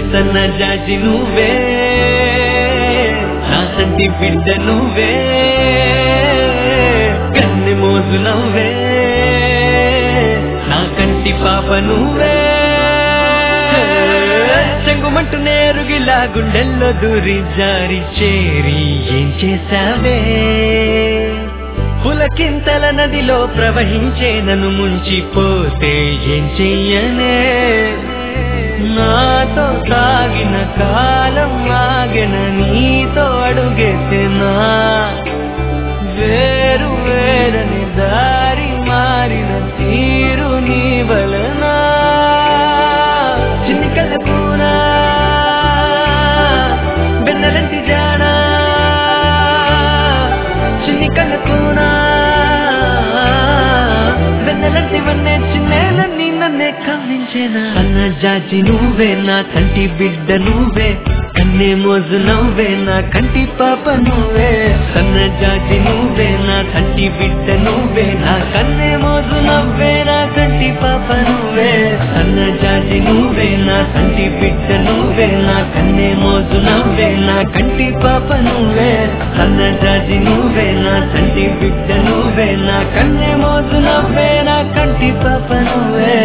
సన్న జాజి నువ్వే నా సంటి బిడ్డ నువ్వే కన్నె మోజు నవ్వే నా కంటి పాప నువ్వే చెంగుమంటూ నేరుగిలా గుండెల్లో దూరి జారి చేరి ఏం చేశావే పులకింతల నదిలో ప్రవహించే నన్ను ముంచిపోతే ఏం చెయ్యనే నాతో సాగిన కాలం ఆగిన నీతో అడుగెత్తినా వేరు వేరని దారి మారిన తీరు నీ వలనా చిన్నికల కూనా బెన్నలంటి జానా చిన్నికల కూనా బెన్నలంటి వన్నే చిన్నేనని నన్నే కవ్వించేనా అన్న జాజి నువ్వే నా కంటి బిడ్డ నువ్వే కన్నే మోజు నవ్వే నా కంటి పాప నువ్వే సన్న జాజి నువ్వే నా కంటి బిడ్డ నువ్వే నా కన్నే మోజు నవ్వే నా కంటి పాప నువ్వే సన్న జాజి నువ్వే నా కంటి బిడ్డ నువ్వే నా కన్నే మోజు నవ్వే నా కంటి పాప నువ్వే సన్న జాజి నువ్వే నా కంటి బిడ్డ నువ్వే నా కన్నే మోజు నవ్వే నా కంటి పాప నువ్వే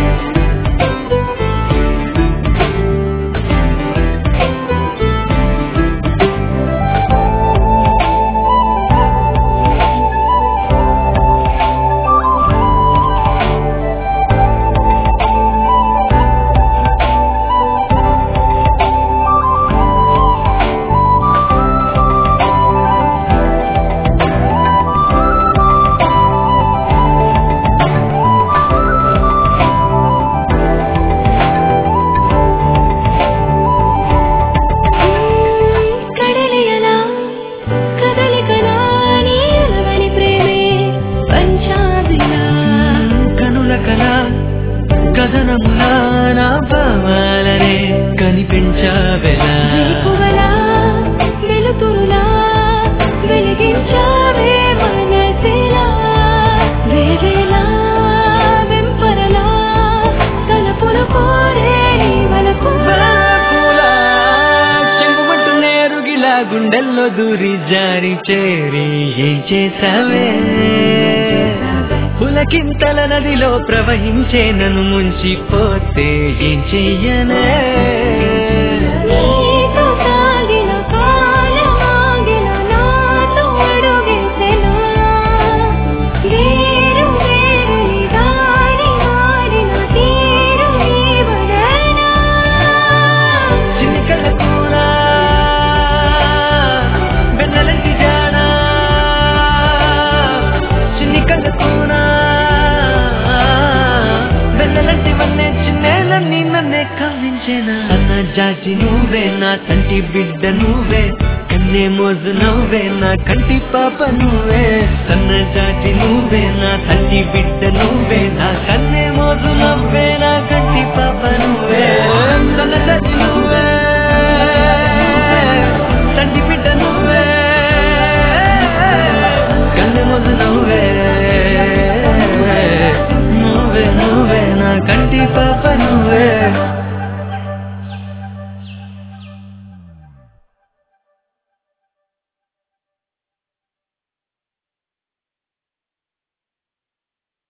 కడలియలా కదలికలా నీ అలవని ప్రేమే పంచాదిలా కనుల కల కథనములా నా భావాలనే కనిపించావెలా వేకువలా వెలుతురులా వెలిగించావే మనసిలా వేవేలా వెంపరలా తలపులు కోరే నీ వలపు పూలా చెంగుమంటూ నేరుగిలా గుండెల్లో దూరి జారి చేరి ఏం చేసావే పులకింతల నదిలో ప్రవహించే నన్ను ముంచిపోతే ఏం చెయ్యనే నీతో సాగిన కాలమాగిన నాతో అడుగేసెనా వేరు వేరుని దారి మారిన తీరు నీ వలనా చిన్నకళ్ళ కూర బెన్నలంటి జానా చిన్నికళ్ళ కూర బెన్నలంటి వన్నే చిన్నేలన్నీ నన్నే కవ్వించేనా అన్న జాజి నువ్వే నా కంటి బిడ్డ నువ్వే కన్నే మోజు నవ్వే నా కంటి పాప నువ్వే సన్న జాజి నువ్వే నా కంటి బిడ్డ నువ్వే నా కన్నే మోజు నవ్వే నా కంటి పాప నువ్వే సన్న జాజి నువ్వే తండ్రి బిడ్డ నువ్వే కన్నే మోజు నవ్వే నువ్వే నువ్వే నా కంటి పాప నువ్వే